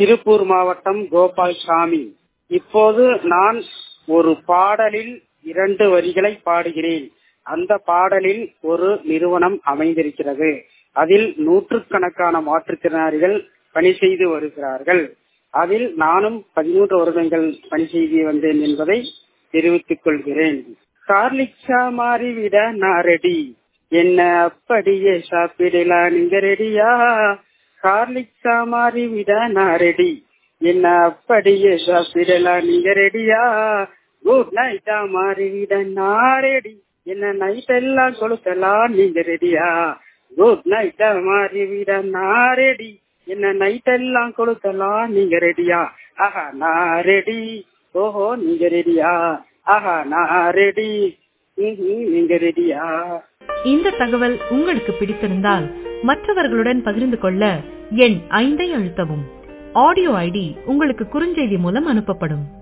திருப்பூர் மாவட்டம் கோபால் சாமி இப்போது நான் ஒரு பாடலில் இரண்டு வரிகளை பாடுகிறேன் அந்த பாடலில் ஒரு நிறுவனம் அமைந்திருக்கிறது அதில் நூற்றுக்கணக்கான மாற்றுத்திறனாளிகள் பணி செய்து வருகிறார்கள் அதில் நானும் பதிமூன்று வருடங்கள் பணி செய்து வந்தேன் என்பதை தெரிவித்துக் கொள்கிறேன் கார்லிக்ஸா மாறிவிட நான் ரெடி என்ன அப்படியே சாப்பிடலாம் நீங்க ரெடியா கார்லிக்ஸா மாறிவிட நான் ரெடி என்ன அப்படியே சாப்பிடலாம் நீங்க ரெடியா குட் நைட்டா மாறிவிட நான் ரெடி என்ன நைட் எல்லாம் கொளுத்தலாம் நீங்க ரெடியா குட் நைட்டா மாறிவிட நான் ரெடி என்ன நைட் எல்லாம் கொளுத்தலாம் நீங்க ரெடியா ஆஹா நான் ரெடி ஓஹோ நீங்க ரெடியா ஆஹா நான் ரெடி நீங்க ரெடியா இந்த தகவல் உங்களுக்கு பிடித்திருந்தால் மற்றவர்களுடன் பகிர்ந்து கொள்ள எண் ஐந்தை அழுத்தவும் ஆடியோ ஐடி உங்களுக்கு குறுஞ்செய்தி மூலம் அனுப்பப்படும்